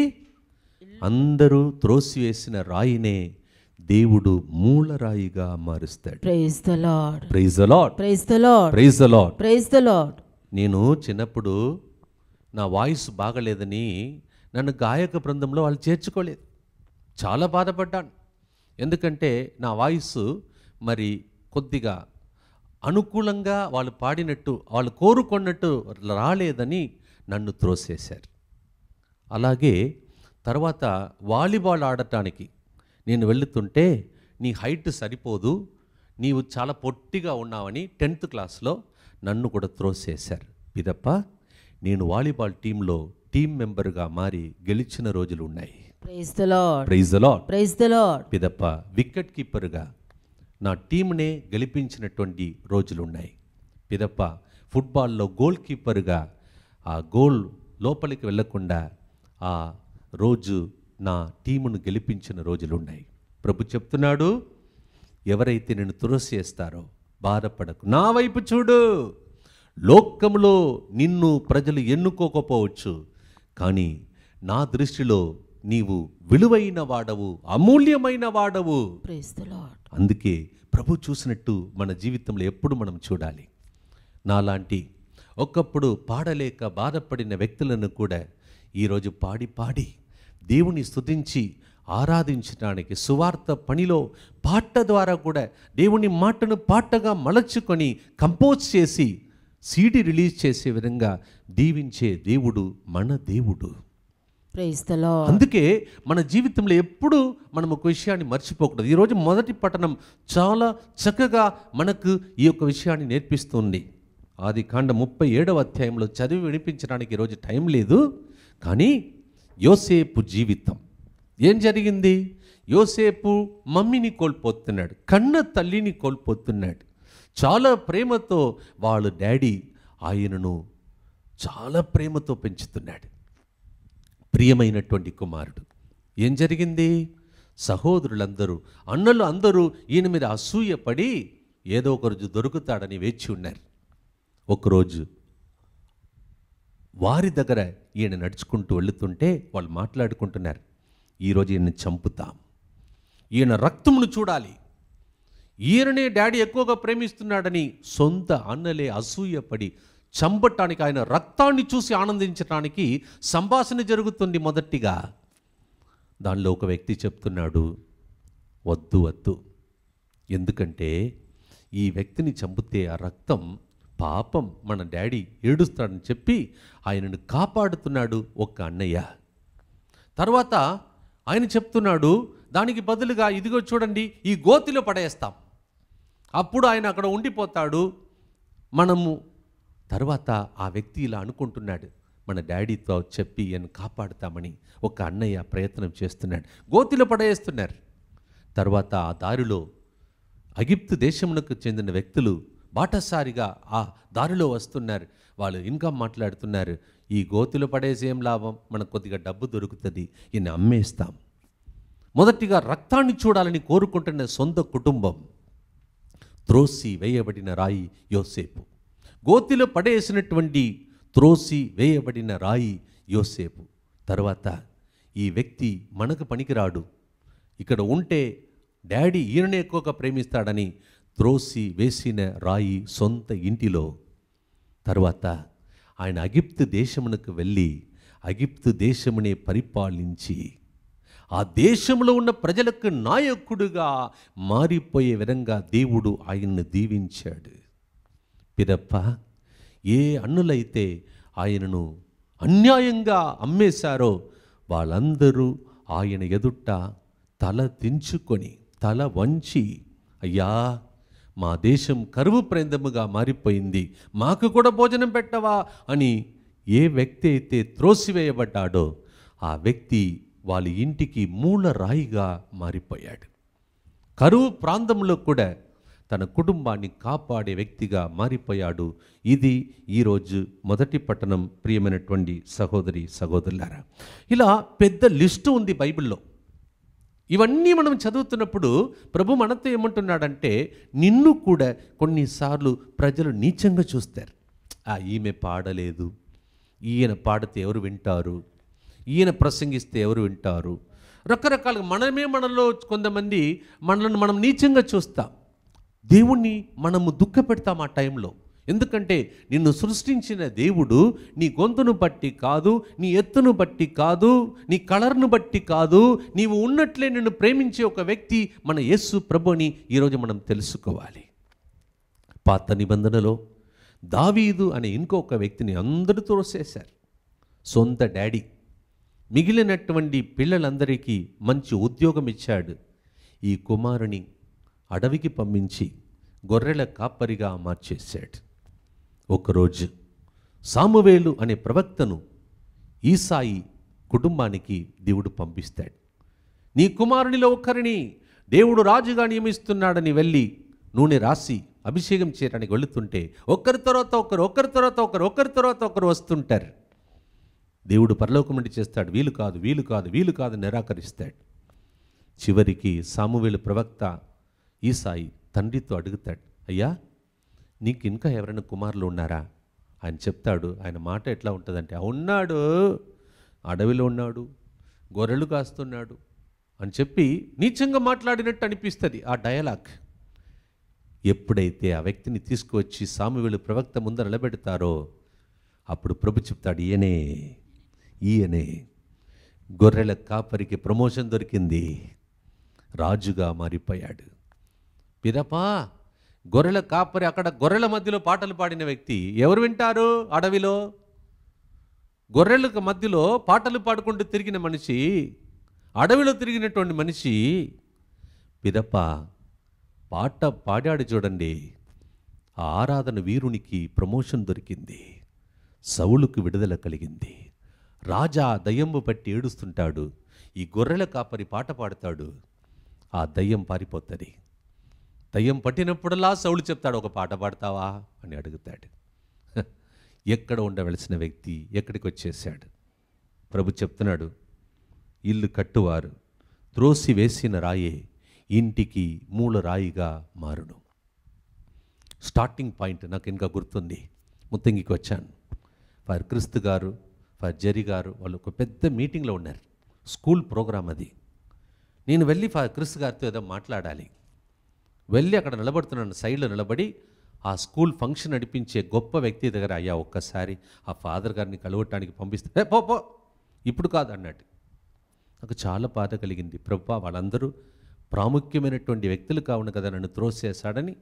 అందరూ త్రోసివేసిన రాయినే దేవుడు మూలరాయిగా మారుస్తాడు praise the lord praise the lord praise the lord praise the lord praise the lord నేను చిన్నప్పుడు నా వాయిస్ బాగలేదని నన్ను గాయక బృందంలో వాళ్ళు చేర్చుకోలేదు చాలా బాధపడ్డాను ఎందుకంటే నా వాయిస్ మరి కొద్దిగా అనుకూలంగా వాళ్ళు పాడినట్టు వాళ్ళు కోరుకున్నట్టు రాలేదని నన్ను త్రోసేశారు అలాగే తర్వాత వాలీబాల్ ఆడటానికి నేను వెళుతుంటే నీ హైట్ సరిపోదు నీవు చాలా పొట్టిగా ఉన్నావని టెన్త్ క్లాస్లో నన్ను కూడా త్రోసేశారు పిదప్ప నేను వాలీబాల్ టీంలో టీం మెంబర్గా మారి గెలిచిన రోజులు ఉన్నాయి praise the lord praise the lord praise the lord పిదప్ప వికెట్ కీపర్గా నా టీంనే గెలిపించినటువంటి రోజులు ఉన్నాయి పిదప్ప ఫుట్బాల్లో గోల్ కీపర్గా ఆ గోల్ లోపలికి వెళ్లకుండా ఆ రోజు నా టీమును గెలిపించిన రోజులు ఉన్నాయి ప్రభు చెప్తున్నాడు ఎవరైతే నేను తురసేస్తారో బాధపడకు నా వైపు చూడు లోకములో నిన్ను ప్రజలు ఎన్నుకోకపోవచ్చు కానీ నా దృష్టిలో నీవు విలువైన వాడవు అమూల్యమైన వాడవు ప్రైజ్ ద లార్డ్ అందుకే ప్రభు చూసినట్టు మన జీవితంలో ఎప్పుడు మనం చూడాలి నాలాంటి ఒకప్పుడు పాడలేక బాధపడిన వ్యక్తులను కూడా ఈరోజు పాడి పాడి దేవుని స్తుతించి ఆరాధించడానికి సువార్త పనిలో పాట ద్వారా కూడా దేవుని మాటను పాటగా మలచుకొని కంపోజ్ చేసి సీడీ రిలీజ్ చేసే విధంగా దీవించే దేవుడు మన దేవుడు ప్రైజ్ ద లార్డ్ అందుకే మన జీవితంలో ఎప్పుడు మనం ఒక విషయాన్ని మర్చిపోకూడదు ఈరోజు మొదటి పట్టణం చాలా చక్కగా మనకు ఈ యొక్క విషయాన్ని నేర్పిస్తుంది ఆది కాండ ముప్పై ఏడవ అధ్యాయంలో చదివి వినిపించడానికి ఈరోజు టైం లేదు కానీ యోసేపు జీవితం ఏం జరిగింది యోసేపు మమ్మీని కోల్పోతున్నాడు కన్న తల్లిని కోల్పోతున్నాడు చాలా ప్రేమతో వాళ్ళ డాడీ ఆయనను చాలా ప్రేమతో పెంచుతున్నాడు ప్రియమైనటువంటి కుమారుడు ఏం జరిగింది సహోదరులందరూ అన్నలు అందరూ ఈయన మీద అసూయపడి ఏదో ఒక రోజు దొరుకుతాడని వేచి ఉన్నారు ఒకరోజు వారి దగ్గర ఈయన నడుచుకుంటూ వెళుతుంటే వాళ్ళు మాట్లాడుకుంటున్నారు ఈరోజు ఈయన చంపుతాం ఈయన రక్తమును చూడాలి ఈయననే డాడీ ఎక్కువగా ప్రేమిస్తున్నాడని సొంత అన్నలే అసూయపడి చంపటానికి ఆయన రక్తాన్ని చూసి ఆనందించటానికి సంభాషణ జరుగుతుంది మొదటిగా దానిలో ఒక వ్యక్తి చెప్తున్నాడు వద్దు వద్దు ఎందుకంటే ఈ వ్యక్తిని చంపితే ఆ రక్తం పాపం మన డాడీ ఏడుస్తాడని చెప్పి ఆయనను కాపాడుతున్నాడు ఒక అన్నయ్య తర్వాత ఆయన చెప్తున్నాడు దానికి బదులుగా ఇదిగో చూడండి ఈ గోతిలో పడేస్తాం అప్పుడు ఆయన అక్కడ ఉండిపోతాడు మనము తర్వాత ఆ వ్యక్తి ఇలా అనుకుంటున్నాడు మన డాడీతో చెప్పి ఈయన కాపాడుతామని ఒక అన్నయ్య ప్రయత్నం చేస్తున్నాడు గోతిలో పడేస్తున్నారు తర్వాత ఆ దారిలో అగిప్తు దేశమునకు చెందిన వ్యక్తులు బాటసారిగా ఆ దారిలో వస్తున్నారు వాళ్ళు ఇంకా మాట్లాడుతున్నారు ఈ గోతిలో పడేసి ఏం లాభం మనకు కొద్దిగా డబ్బు దొరుకుతుంది ఈయన అమ్మేస్తాం మొదటిగా రక్తాన్ని చూడాలని కోరుకుంటున్న సొంత కుటుంబం త్రోసి వేయబడిన రాయి యోసేపు గోతిలో పడేసినటువంటి త్రోసి వేయబడిన రాయి యోసేపు తర్వాత ఈ వ్యక్తి మనకు పనికిరాడు ఇక్కడ ఉంటే డాడీ ఈయననే ఎక్కువగా ప్రేమిస్తాడని త్రోసి వేసిన రాయి సొంత ఇంటిలో తర్వాత ఆయన అగిప్తు దేశమునకు వెళ్ళి అగిప్తు దేశమునే పరిపాలించి ఆ దేశంలో ఉన్న ప్రజలకు నాయకుడుగా మారిపోయే విధంగా దేవుడు ఆయన్ను దీవించాడు పిదప్ప ఏ అన్నులైతే ఆయనను అన్యాయంగా అమ్మేశారో వాళ్ళందరూ ఆయన ఎదుట తల దించుకొని తల వంచి అయ్యా మా దేశం కరువు ప్రేందముగా మారిపోయింది మాకు కూడా భోజనం పెట్టవా అని ఏ వ్యక్తి అయితే త్రోసివేయబడ్డాడో ఆ వ్యక్తి వాళ్ళ ఇంటికి మూల రాయిగా మారిపోయాడు కరువు ప్రాంతంలో కూడా తన కుటుంబాన్ని కాపాడే వ్యక్తిగా మారిపోయాడు ఇది ఈరోజు మొదటి పట్టణం ప్రియమైనటువంటి సహోదరి సహోదరులారా ఇలా పెద్ద లిస్టు ఉంది బైబిల్లో ఇవన్నీ మనం చదువుతున్నప్పుడు ప్రభు మనతో ఏమంటున్నాడంటే నిన్ను కూడా కొన్నిసార్లు ప్రజలు నీచంగా చూస్తారు ఆ ఈమె పాడలేదు ఈయన పాడితే ఎవరు వింటారు ఈయన ప్రసంగిస్తే ఎవరు వింటారు రకరకాలుగా మనమే మనలో కొంతమంది మనల్ని మనం నీచంగా చూస్తాం దేవుణ్ణి మనము దుఃఖపెడతాం ఆ టైంలో ఎందుకంటే నిన్ను సృష్టించిన దేవుడు నీ గొంతును బట్టి కాదు నీ ఎత్తును బట్టి కాదు నీ కలర్ను బట్టి కాదు నీవు ఉన్నట్లే నిన్ను ప్రేమించే ఒక వ్యక్తి మన యేసు ప్రభుని ఈరోజు మనం తెలుసుకోవాలి పాత నిబంధనలో దావీదు అనే ఇంకొక వ్యక్తిని అందరూ తోసేశారు సొంత డాడీ మిగిలినటువంటి పిల్లలందరికీ మంచి ఉద్యోగం ఇచ్చాడు ఈ కుమారుని అడవికి పంపించి గొర్రెల కాపరిగా మార్చేశాడు ఒకరోజు సామువేలు అనే ప్రవక్తను ఈసాయి కుటుంబానికి దేవుడు పంపిస్తాడు నీ కుమారునిలో ఒకరిని దేవుడు రాజుగా నియమిస్తున్నాడని వెళ్ళి నూనె రాసి అభిషేకం చేయడానికి వెళుతుంటే ఒకరి తర్వాత ఒకరు ఒకరి తర్వాత ఒకరు ఒకరి తర్వాత ఒకరు వస్తుంటారు దేవుడు పరలోకం నుండి చేస్తాడు వీలు కాదు వీలు కాదు వీలు కాదు నిరాకరిస్తాడు చివరికి సామువేలు ప్రవక్త ఈసాయి తండ్రితో అడుగుతాడు అయ్యా నీకు ఇంకా ఎవరైనా కుమారులు ఉన్నారా ఆయన చెప్తాడు ఆయన మాట ఎట్లా ఉంటుందంటే ఉన్నాడు అడవిలో ఉన్నాడు గొర్రెలు కాస్తున్నాడు అని చెప్పి నీచంగా మాట్లాడినట్టు అనిపిస్తుంది ఆ డయలాగ్ ఎప్పుడైతే ఆ వ్యక్తిని తీసుకువచ్చి సామువేలు ప్రవక్త ముందర నిలబెడతారో అప్పుడు ప్రభు చెప్తాడు ఈయనే ఈయనే గొర్రెల కాపరికి ప్రమోషన్ దొరికింది రాజుగా మారిపోయాడు పిదపా గొర్రెల కాపరి అక్కడ గొర్రెల మధ్యలో పాటలు పాడిన వ్యక్తి ఎవరు వింటారు అడవిలో గొర్రెల మధ్యలో పాటలు పాడుకుంటూ తిరిగిన మనిషి అడవిలో తిరిగినటువంటి మనిషి పిదప పాట పాడాడు చూడండి ఆ ఆరాధన వీరునికి ప్రమోషన్ దొరికింది సౌలుకు విడుదల కలిగింది రాజా దయ్యంబు పట్టి ఏడుస్తుంటాడు ఈ గొర్రెల కాపరి పాట పాడతాడు ఆ దయ్యం పారిపోతుంది దయ్యం పట్టినప్పుడల్లా సౌలు చెప్తాడు ఒక పాట పాడతావా అని అడుగుతాడు హ, ఎక్కడ ఉండవలసిన వ్యక్తి ఎక్కడికి వచ్చేసాడు ప్రభు చెప్తున్నాడు ఇల్లు కట్టువారు త్రోసి వేసిన రాయే ఇంటికి మూల రాయిగా మారును స్టార్టింగ్ పాయింట్ నాకు ఇంకా గుర్తుంది ముత్తంగికి వచ్చాను ఫర్ క్రిస్తు గారు ఫర్ జెరీ గారు వాళ్ళు ఒక పెద్ద మీటింగ్లో ఉన్నారు స్కూల్ ప్రోగ్రామ్ అది నేను వెళ్ళి ఫర్ క్రిస్తు గారితో ఏదో మాట్లాడాలి వెళ్ళి అక్కడ నిలబడుతున్నాను సైడ్లో నిలబడి ఆ స్కూల్ ఫంక్షన్ నడిపించే గొప్ప వ్యక్తి దగ్గర అయ్యా ఒక్కసారి ఆ ఫాదర్ గారిని కలవటానికి పంపిస్తే "ఏ, పో పో ఇప్పుడు కాదు అన్నట్టు నాకు చాలా బాధ కలిగింది ప్రభా వాళ్ళందరూ ప్రాముఖ్యమైనటువంటి వ్యక్తులు కావును కదా నన్ను త్రోసేశాడని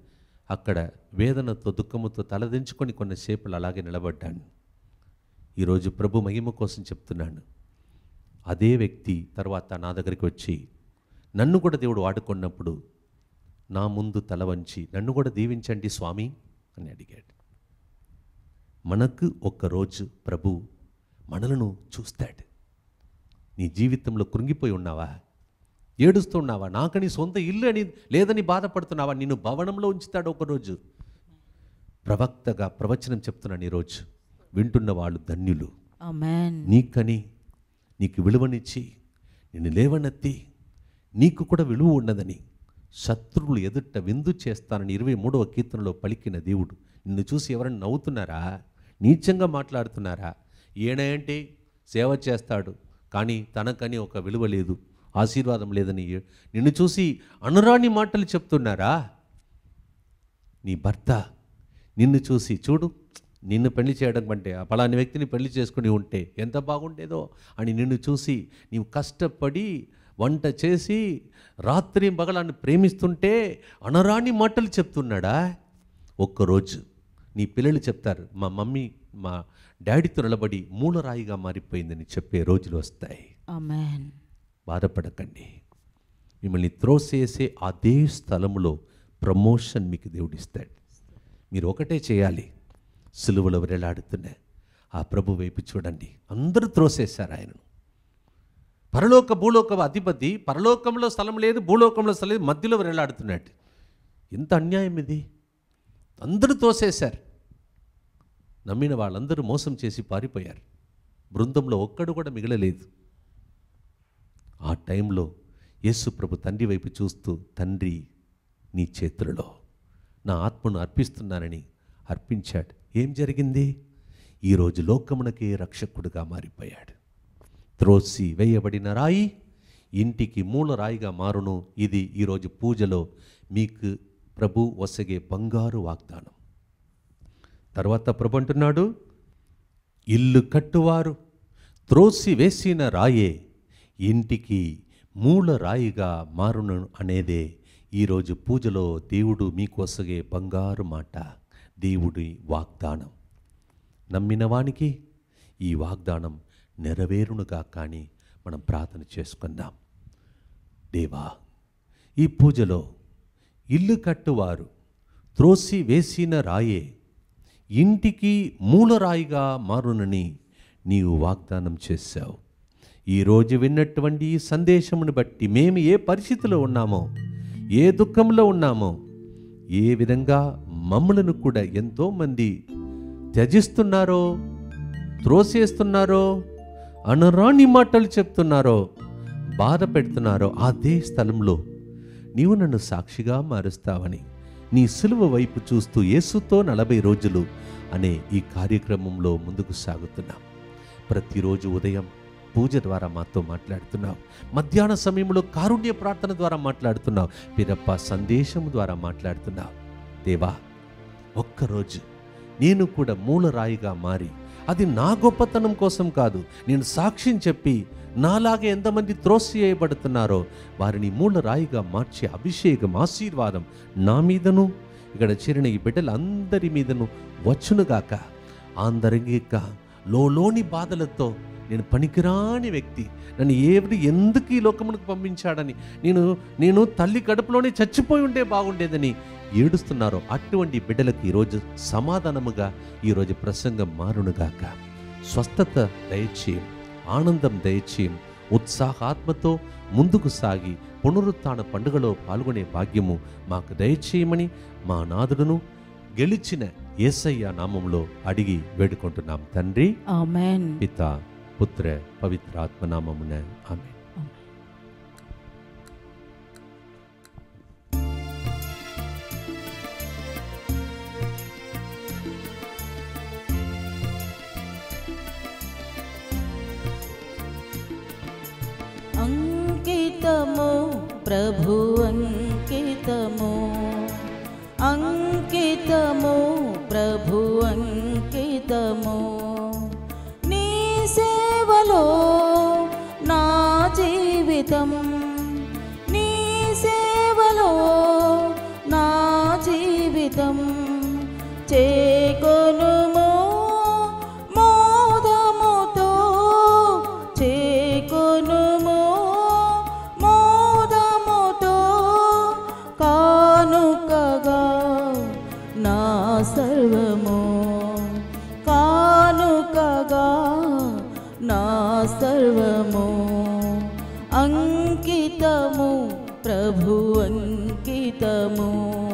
అక్కడ వేదనతో దుఃఖముతో తలదించుకొని కొన్నిసేపులు అలాగే నిలబడ్డాను ఈరోజు ప్రభు మహిమ కోసం చెప్తున్నాను అదే వ్యక్తి తర్వాత నా దగ్గరికి వచ్చి నన్ను కూడా దేవుడు వాడుకున్నప్పుడు నా ముందు తల వంచి నన్ను కూడా దీవించండి స్వామి అని అడిగాడు మనకు ఒక్కరోజు ప్రభు మనలను చూస్తాడు నీ జీవితంలో కృంగిపోయి ఉన్నావా ఏడుస్తున్నావా నాకని సొంత ఇల్లు అని లేదని బాధపడుతున్నావా నిన్ను భవనంలో ఉంచుతాడు ఒకరోజు ప్రవక్తగా ప్రవచనం చెప్తున్నాను ఈరోజు వింటున్న వాళ్ళు ధన్యులు Amen. నీకని నీకు విలువనిచ్చి నిన్ను లేవనెత్తి నీకు కూడా విలువ ఉన్నదని శత్రువులు ఎదుట విందు చేస్తానని ఇరవై మూడవ కీర్తనలో పలికిన దేవుడు నిన్ను చూసి ఎవరైనా నవ్వుతున్నారా నీచంగా మాట్లాడుతున్నారా ఈయనంటే సేవ చేస్తాడు కానీ తనకని ఒక విలువ లేదు ఆశీర్వాదం లేదని నిన్ను చూసి అనురాని మాటలు చెప్తున్నారా నీ భర్త నిన్ను చూసి చూడు నిన్ను పెళ్లి చేయడం కంటే ఆ పలాని వ్యక్తిని పెళ్లి చేసుకుని ఉంటే ఎంత బాగుండేదో అని నిన్ను చూసి నీవు కష్టపడి వంట చేసి రాత్రి పగలాన్ని ప్రేమిస్తుంటే అనరాని మాటలు చెప్తున్నాడా ఒక్కరోజు నీ పిల్లలు చెప్తారు మా మమ్మీ మా డాడీతో నిలబడి మూలరాయిగా మారిపోయిందని చెప్పే రోజులు వస్తాయి Amen. బాధపడకండి మిమ్మల్ని త్రోసేసే అదే స్థలంలో ప్రమోషన్ మీకు దేవుడిస్తాడు మీరు ఒకటే చేయాలి సులువలో వేలాడుతున్న ఆ ప్రభు వైపు చూడండి అందరూ త్రోసేశారు ఆయనను పరలోక భూలోక అధిపతి పరలోకంలో స్థలం లేదు భూలోకంలో స్థలం లేదు మధ్యలో వేలాడుతున్నాడు ఎంత అన్యాయం ఇది అందరూ తోసేశారు నమ్మిన వాళ్ళందరూ మోసం చేసి పారిపోయారు బృందంలో ఒక్కడు కూడా మిగలలేదు ఆ టైంలో యేసు ప్రభు తండ్రి వైపు చూస్తూ తండ్రి నీ చేతులలో నా ఆత్మను అర్పిస్తున్నానని అర్పించాడు ఏం జరిగింది ఈరోజు లోకమునకే రక్షకుడుగా మారిపోయాడు త్రోసి వేయబడిన రాయి ఇంటికి మూల రాయిగా మారును ఇది ఈరోజు పూజలో మీకు ప్రభు వసగే బంగారు వాగ్దానం తర్వాత ప్రభు అంటున్నాడు ఇల్లు కట్టువారు త్రోసి వేసిన రాయే ఇంటికి మూల రాయిగా మారును అనేదే ఈరోజు పూజలో దేవుడు మీకొసగే బంగారు మాట దేవుడి వాగ్దానం నమ్మిన వానికి ఈ వాగ్దానం నెరవేరునుగా కానీ మనం ప్రార్థన చేసుకుందాం దేవా ఈ పూజలో ఇల్లు కట్టువారు త్రోసి వేసిన రాయే ఇంటికి మూలరాయిగా మారునని నీవు వాగ్దానం చేశావు ఈరోజు విన్నటువంటి ఈ సందేశమును బట్టి మేము ఏ పరిస్థితిలో ఉన్నామో ఏ దుఃఖంలో ఉన్నామో ఏ విధంగా మమ్మలను కూడా ఎంతోమంది త్యజిస్తున్నారో త్రోసేస్తున్నారో అనరాని మాటలు చెప్తున్నారో బాధ పెడుతున్నారో అదే స్థలంలో నీవు నన్ను సాక్షిగా మారుస్తావని నీ సులువ వైపు చూస్తూ యేసుతో నలభై రోజులు అనే ఈ కార్యక్రమంలో ముందుకు సాగుతున్నాం ప్రతిరోజు ఉదయం పూజ ద్వారా మాతో మాట్లాడుతున్నావు మధ్యాహ్న సమయంలో కారుణ్య ప్రార్థన ద్వారా మాట్లాడుతున్నావు పిరప్ప సందేశం ద్వారా మాట్లాడుతున్నావు దేవా ఒక్కరోజు నేను కూడా మూలరాయిగా మారి అది నా గొప్పతనం కోసం కాదు నేను సాక్ష్యం చెప్పి నాలాగే ఎంతమంది త్రోసివేయబడుతున్నారో వారిని మూలరాయిగా మార్చే అభిషేకం ఆశీర్వాదం నా మీదను ఇక్కడ చేరిన ఈ బిడ్డలందరి మీదను వచ్చునుగాక ఆందరంగిక లోలోని బాధలతో నేను పనికిరాని వ్యక్తి నన్ను ఏవిడి ఎందుకు ఈ లోకమునకు పంపించాడని నేను నేను తల్లి కడుపులోనే చచ్చిపోయి ఉంటే బాగుండేదని ఏడుస్తున్నారో అటువంటి బిడ్డలకు ఈరోజు సమాధానముగా ఈరోజు ప్రసంగం మారునుగాక స్వస్థత దయచేయం ఆనందం దయచేయం ఉత్సాహాత్మతో ముందుకు సాగి పునరుత్థాన పండుగలో పాల్గొనే భాగ్యము మాకు దయచేయమని మా నాదుడును గెలిచిన యేసయ్య నామంలో అడిగి వేడుకుంటున్నాం తండ్రి Amen. పిత పుత్ర పవిత్రాత్మ నామమున ఆమె అంకితము ప్రభు అంకితము అంకితము ప్రభు అంకితము నీ సేవలో నా జీవితం నీ సేవలో నా జీవితం సర్వము అంకితము ప్రభు అంకితము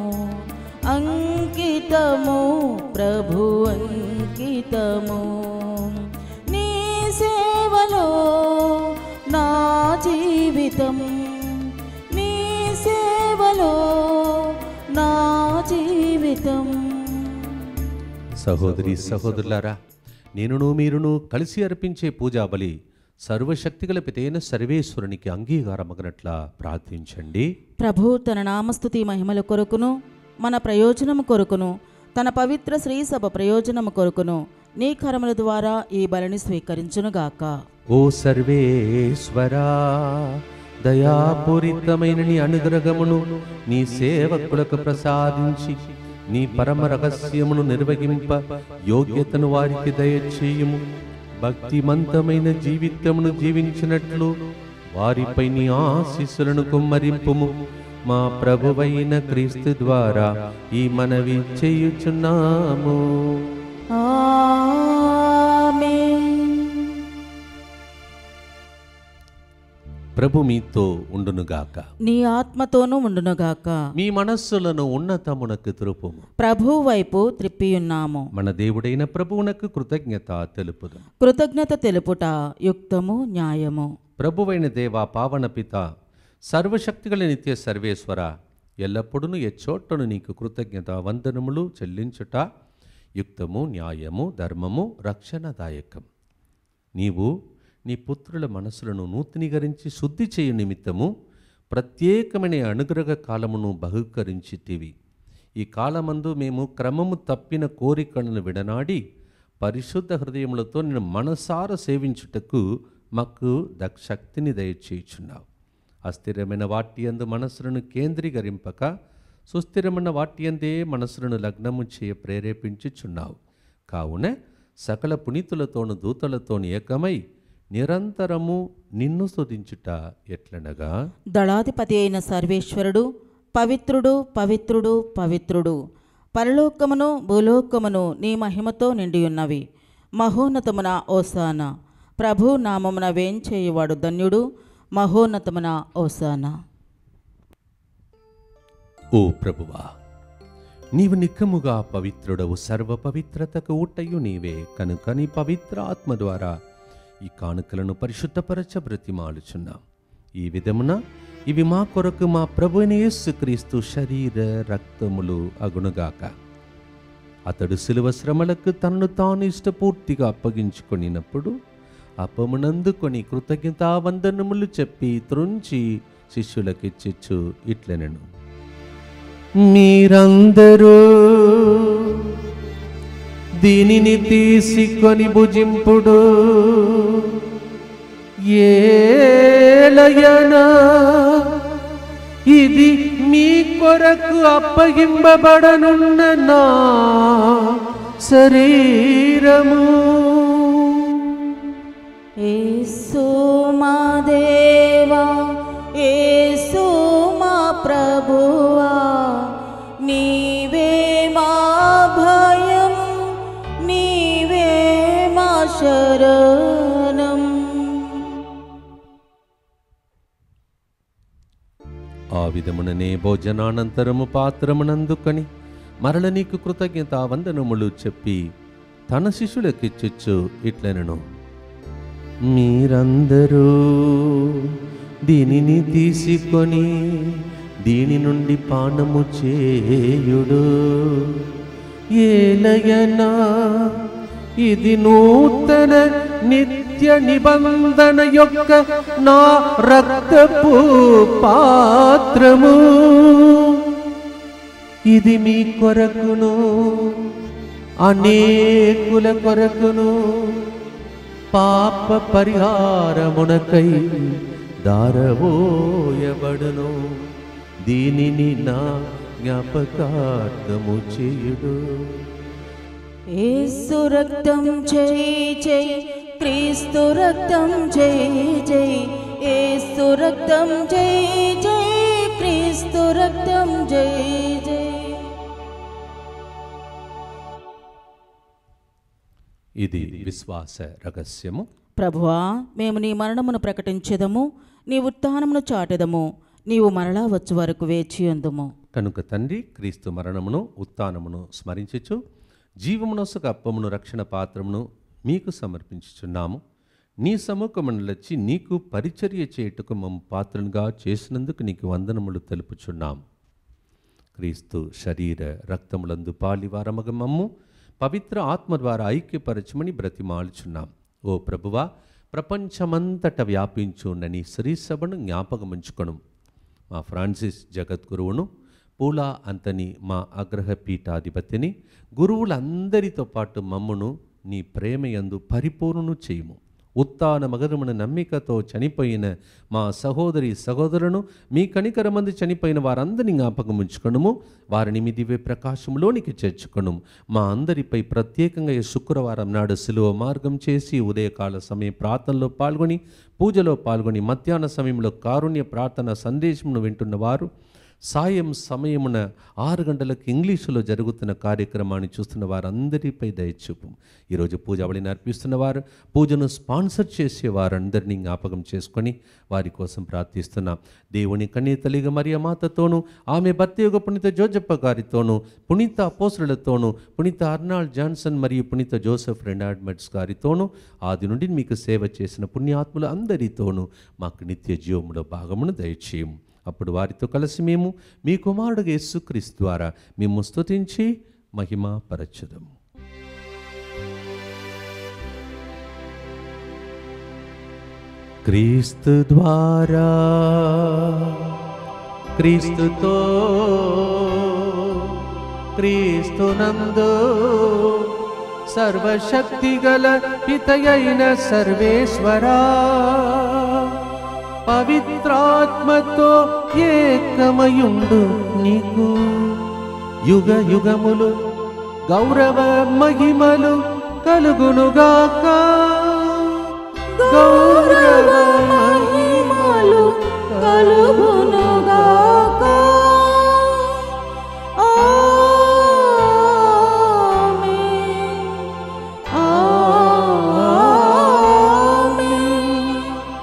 అంకితము ప్రభు అంకితము నీ సేవలో నా జీవితం నీ సేవలో నా జీవితం సహోదరి సహోదరులారా నేనును మీరును కలిసి అర్పించే పూజా బలి సర్వశక్తిగల పితైన సర్వేశ్వరునికి అంగీకారమగనట్లా ప్రార్థించండి ప్రభు తన నామస్తుతి మహిమల కొరకును మన ప్రయోజనము కొరకును తన పవిత్ర శ్రీ సభ ప్రయోజనము కొరకును నీ కరముల ద్వారా ఈ బలిని స్వీకరించునుగాక ఓ సర్వేశ్వరా దయాపూరితమైన నీ అనుగ్రహమును నీ సేవకులకు ప్రసాదించి నీ పరమ రహస్యమును నిర్వహింప యోగ్యతను వారికి దయచేయుము భక్తిమంతమైన జీవితమును జీవించినట్లు వారిపై నీ ఆశీస్సులను కుమ్మరింపుము మా ప్రభువైన క్రీస్తు ద్వారా ఈ మనవి చేయుచున్నాము ఆమేన్ ప్రభు మీతో ఉండునుగాక నీ ఆత్మతోనూ ఉండునుగాక మీ మనస్సులను ఉన్నతమునకు త్రుపుము ప్రభు వైపు త్రిప్పియున్నాము మన దేవుడైన ప్రభువునకు కృతజ్ఞత తెలుపుదు కృతజ్ఞత తెలుపుట యుక్తము న్యాయము ప్రభువైన దేవ పావన పిత సర్వశక్తిగల నిత్య సర్వేశ్వర ఎల్లప్పుడూ ఎచ్చోటను నీకు కృతజ్ఞత వందనములు చెల్లించుట యుక్తము న్యాయము ధర్మము రక్షణదాయకం నీవు నీ పుత్రుల మనసులను నూతనీకరించి శుద్ధి చేయు నిమిత్తము ప్రత్యేకమైన అనుగ్రహ కాలమును బహుకరించితివి ఈ కాలమందు మేము క్రమము తప్పిన కోరికలను విడనాడి పరిశుద్ధ హృదయములతో నేను మనసార సేవించుటకు మాకు దక్షక్తిని దయచేయుచున్నావు అస్థిరమైన వాటి యందు మనసులను కేంద్రీకరింపక సుస్థిరమైన వాటి యందే మనసులను లగ్నము చేయ ప్రేరేపించుచున్నావు కావున సకల పునీతులతోను దూతలతోను ఏకమై నిరంతరము నిన్ను స్తుతించుట ఎట్లనగా దళాధిపతి అయిన సర్వేశ్వరుడు పవిత్రుడు పవిత్రుడు పవిత్రుడు పరలోకమును భూలోకమును నీ మహిమతో నిండియున్నవి మహోన్నతమున ఓసాన ప్రభు నామమున వేంచేయువాడు ధన్యుడు మహోన్నతమున ఓసాన ఓ ప్రభువా నీవు నిక్కముగా పవిత్రుడవు సర్వ పవిత్రతకు ఊటయు నీవే కనుక నీ పవిత్ర ఆత్మ ద్వారా ఈ కానుకలను పరిశుద్ధపరచ బ్రతిమాలుచున్నాం ఈ విధమున ఇవి మా కొరకు మా ప్రభుని యేసుక్రీస్తు శరీర రక్తములు అగునుగాక అతడు శిలువ శ్రమలకు తనను తాను ఇష్టపూర్తిగా అప్పగించుకొనినప్పుడు అపమునందుకొని కృతజ్ఞతావందనములు చెప్పి త్రుంచి శిష్యులకిచ్చిచ్చు ఇట్లనెను మీరందరూ దీనిని తీసుకొని భుజింపుడు ఏలయనా ఇది మీ కొరకు అప్పగింపబడనున్న నా శరీరము ఏసు మా దేవా ఏసు మా ప్రభువా నీవే మా భయం నీవే మా శరణం ఆ విధముననే భోజనానంతరము పాత్రమునందుకొని మరల నీకు కృతజ్ఞత వందనములు చెప్పి తన శిష్యులకిచ్చుచ్చు ఇట్లనను మీరందరూ దీనిని తీసుకొని దీని నుండి పానము చేయుడు ఏలయనా ఇది నూతన నిత్య నిబంధన యొక్క నా రక్తపు పాత్రము ఇది మీ కొరకును అనేకుల కొరకును పాప పరిహారమునకై దారవోయబడును దీనిని నా జ్ఞాపకార్థము చేయుడు ఏసు రక్తం జై జై క్రీస్తు రక్తం జై జై ఏసు రక్తం జై జై క్రీస్తు రక్తం జై జై ఇది విశ్వాస రహస్యము ప్రభువా మేము నీ మరణమును ప్రకటించెదము నీ ఉత్థానమును చాటెదము నీవు మరలా వచ్చు వరకు వేచి ఉందుము కనుక తండ్రి క్రీస్తు మరణమును ఉత్థానమును స్మరించుచు జీవమునొసక అప్పమును రక్షణ పాత్రమును మీకు సమర్పించుచున్నాము నీ సముఖమునలచ్చి నీకు పరిచర్య చేయుటకు మమ్మ పాత్రలుగా చేసినందుకు నీకు వందనములు తెలుపుచున్నాము క్రీస్తు శరీర రక్తములందు పాలివారమగ మమ్ము పవిత్ర ఆత్మ ద్వారా ఐక్యపరచమని బ్రతిమాలుచున్నాం ఓ ప్రభువా ప్రపంచమంతట వ్యాపించున్న నీ శ్రీసభను జ్ఞాపకముంచుకొను మా ఫ్రాన్సిస్ జగద్గురువును పూలా అంతని మా అగ్రహ పీఠాధిపతిని గురువులందరితో పాటు మమ్మును నీ ప్రేమయందు పరిపూర్ణను చేయుము ఉత్తాన మగరమున నమ్మికతో చనిపోయిన మా సహోదరి సహోదరులను మీ కనికరమందు చనిపోయిన వారందరినీ జ్ఞాపకం ఉంచుకొనుము వారిని మీ దివ్య ప్రకాశంలోనికి చేర్చుకొను మా అందరిపై ప్రత్యేకంగా ఈ శుక్రవారం నాడు సిలువ మార్గం చేసి ఉదయకాల సమయం ప్రార్థనలో పాల్గొని పూజలో పాల్గొని మధ్యాహ్న సమయంలో కారుణ్య ప్రార్థన సందేశమును వింటున్న వారు సాయం సమయమున ఆరు గంటలకు ఇంగ్లీషులో జరుగుతున్న కార్యక్రమాన్ని చూస్తున్న వారందరిపై దయచూపు ఈరోజు పూజ అవళిని అర్పిస్తున్న వారు పూజను స్పాన్సర్ చేసే వారందరినీ జ్ఞాపకం చేసుకొని వారి కోసం ప్రార్థిస్తున్నాం దేవుని కన్నీతలిగ మరియ మాతతోనూ ఆమె భర్త యొక్క పునీత జోజప్ప గారితోనూ పునీత అపోసులతోనూ పునీత అర్నాల్డ్ జాన్సన్ మరియు పునీత జోసెఫ్ రెనాడ్మెట్స్ గారితోనూ ఆది నుండి మీకు సేవ చేసిన పుణ్యాత్ములు అందరితోనూ మాకు నిత్య జీవములో భాగమును దయచేయము అప్పుడు వారితో కలిసి మేము మీ కుమారుడు యేసుక్రీస్తు ద్వారా మేము స్తుతించి మహిమ పరచుదము క్రీస్తు ద్వారా క్రీస్తుతో క్రీస్తునందు సర్వశక్తి గల పితయైన సర్వేశ్వరా పవిత్రాత్మతో ఏకమయుండు నీకు యుగ యుగములు గౌరవ మహిమలు కలుగునుగాక గౌరవ మహిమలు కలుగునుగాక ఆమేన్. ఆమేన్.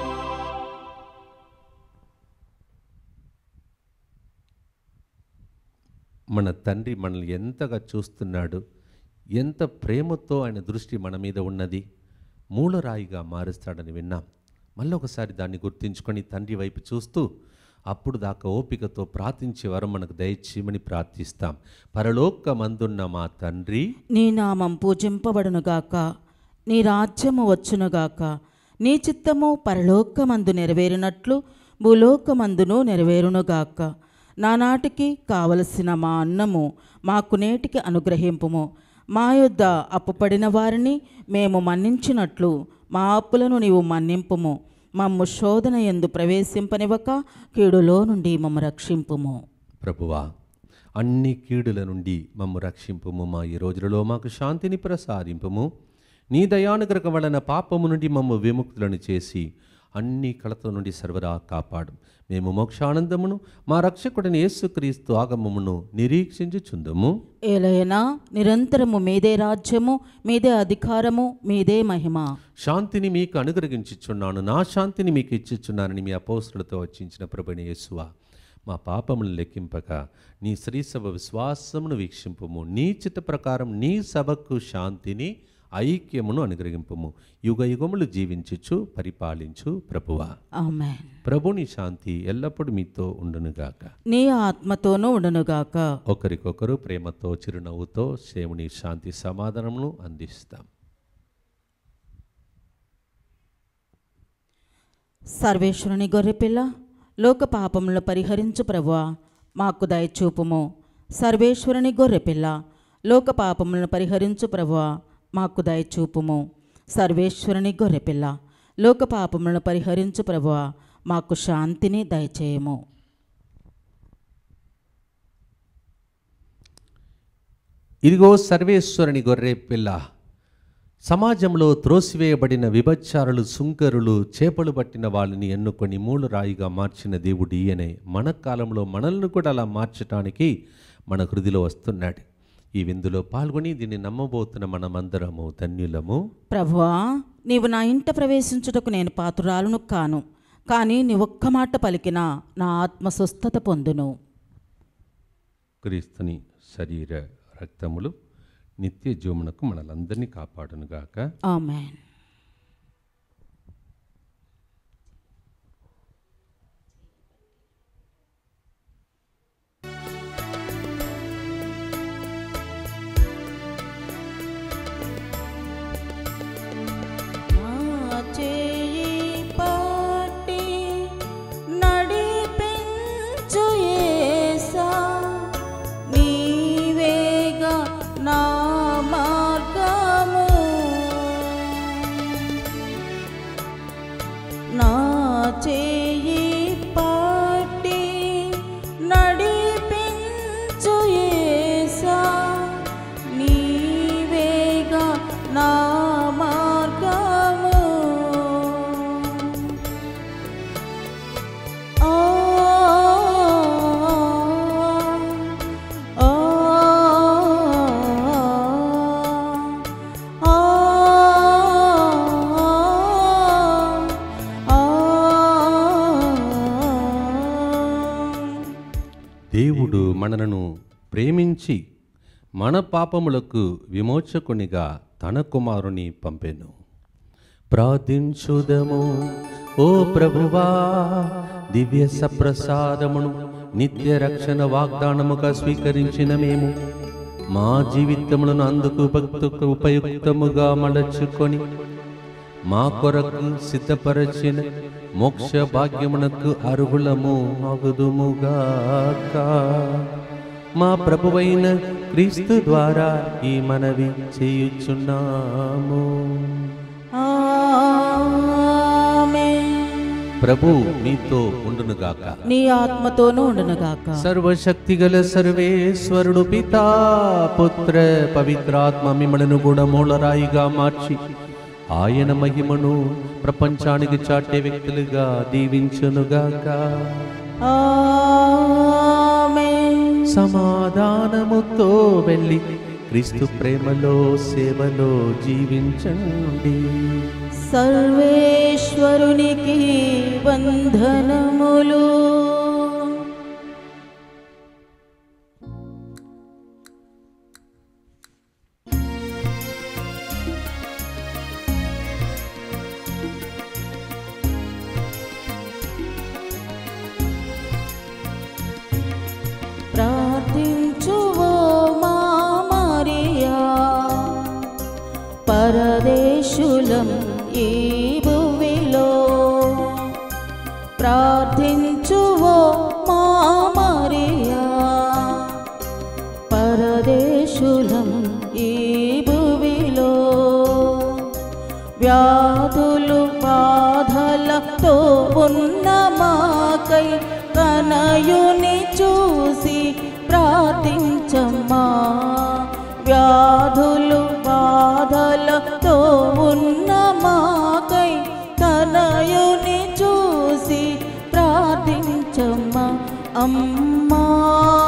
మన తండ్రి మనల్ని ఎంతగా చూస్తున్నాడు ఎంత ప్రేమతో ఆయన దృష్టి మన మీద ఉన్నది మూలరాయిగా మారుస్తాడని విన్నాం మళ్ళీ ఒకసారి దాన్ని గుర్తించుకొని తండ్రి వైపు చూస్తూ అప్పుడు దాకా ఓపికతో ప్రార్థించే వరం మనకు దయచేయమని ప్రార్థిస్తాం పరలోకమందున్న మా తండ్రి నీ నామం పూజింపబడునుగాక నీ రాజ్యము వచ్చునుగాక నీ చిత్తము పరలోకమందు నెరవేరినట్లు భూలోకమందును నెరవేరునుగాక నానాటికి కావలసిన మా అన్నము మాకు నేటికి అనుగ్రహింపుము మా యొద్ద అప్పుపడిన వారిని మేము మన్నించినట్లు మా అప్పులను నీవు మన్నింపుము మమ్ము శోధన ఎందు ప్రవేశింపనివ్వక కీడులో నుండి మమ్ము రక్షింపుము ప్రభువా అన్ని కీడుల నుండి మమ్ము రక్షింపుము మా ఈ రోజులలో మాకు శాంతిని ప్రసాదింపుము నీ దయానుగ్రహం వలన పాపము నుండి మమ్ము విముక్తులను చేసి అన్ని కళత నుండి సర్వదా కాపాడు మేము మోక్షానందమును మా రక్షకుడిని యేసుక్రీస్తు ఆగమమును నిరీక్షించుచుందుము ఏలయనా నిరంతరము మీదే రాజ్యము మీదే అధికారము మీదే మహిమ శాంతిని మీకు అనుగ్రహించుచున్నాను నా శాంతిని మీకు ఇచ్చుచున్నానని మీ అపోస్తులతో వచ్చించిన ప్రభుని యేసువా మా పాపములను లెక్కింపక నీ శ్రీసభ విశ్వాసమును వీక్షింపుము నీ చిత్త ప్రకారం నీ సభకు శాంతిని ఐక్యమును అనుగ్రహింపుము యుగ యుగములు జీవించుచు పరిపాలించు ప్రభువా ఆమెన్ ప్రభుని శాంతి ఎల్లప్పుడూ మీతో ఉండునుగాక నీ ఆత్మతోనూ ఉండునుగాక ఒకరికొకరు ప్రేమతో చిరునవ్వుతో సేవుని శాంతి సమాధానమును అందిస్తాం సర్వేశ్వరుని గొర్రెపిల్ల లోక పాపములను పరిహరించు ప్రభువా మాకు దయచూపుము సర్వేశ్వరుని గొర్రెపిల్ల లోక పాపములను పరిహరించు ప్రభువా మాకు దయచూపుము సర్వేశ్వరుని గొర్రెపిల్ల లోక పాపములను పరిహరించు ప్రభువా మాకు శాంతిని దయచేయము ఇదిగో సర్వేశ్వరుని గొర్రె పిల్ల సమాజంలో త్రోసివేయబడిన విభచారులు సుంకరులు చేపలు పట్టిన వాళ్ళని ఎన్నుకొని మూలరాయిగా మార్చిన దేవుడు ఈయనే మన కాలంలో మనల్ని కూడా అలా మార్చటానికి మన హృదిలో వస్తున్నాడు ఈ విందులో పాల్గొని దీన్ని నమ్మబోతున్న మనమందరము ధన్యులము ప్రభువా నీవు నా ఇంట ప్రవేశించుటకు నేను పాత్రురాలను కాను కానీ నీ ఒక్క మాట పలికినా నా ఆత్మ స్వస్థత పొందును క్రీస్తుని శరీర రక్తములు నిత్య జీవమునకు మనలందరినీ కాపాడునుగాక ఆమెన్ నా చేయి పట్టి నడిపించు యేసా, నీవేగా నా మార్గము. నా చేయి పట్టి నడిపించు యేసా, నీవేగా నా మార్గము ఆ ఆ ఆ దేవుడు మనలను ప్రేమించి మన పాపములకు విమోచకునిగా తన కుమారుని పంపెను ప్రార్థించుదము ఓ ప్రభువా దివ్య సప్రసాదమును నిత్య రక్షణ వాగ్దానముగా స్వీకరించిన మేము మా జీవితములను అందుకు భక్తుకు ఉపయుక్తముగా మలచుకొని మా కొరకు సిద్ధపరచిన మోక్ష భాగ్యమునకు అర్హులము అగుదుముగాక మా ప్రభువైన క్రీస్తు ద్వారా ఈ మనవి చేయుచున్నాము ఆమేన్. ప్రభు మీతో ఉండునుగాక నీ ఆత్మతోనూ ఉండునుగాక సర్వశక్తిగల సర్వేశ్వరుడు పితా పుత్ర పవిత్రాత్మ మిమ్మలను కూడా మూలరాయిగా మార్చి ఆయన మహిమను ప్రపంచానికి చాటే వ్యక్తులుగా దీవించునుగాక ఆమేన్. సమాధానముతో వెళ్ళి క్రీస్తు ప్రేమలో సేవలో జీవించండి సర్వేశ్వరునికి వందనములు ప్రార్థించువో మా మరియా పరదేశులం ఈ భూమిలో ప్రార్థించువో మా మరియా పరదేశులం ఈ భూమిలో వ్యాధులు బాధలతో ఉన్న మాకై కనయుని చూసి ప్రార్థించమ్మా వ్యాధులు బాధలతో ఉన్న మాకై తనయుని చూసి ప్రార్థించమ్మా అమ్మా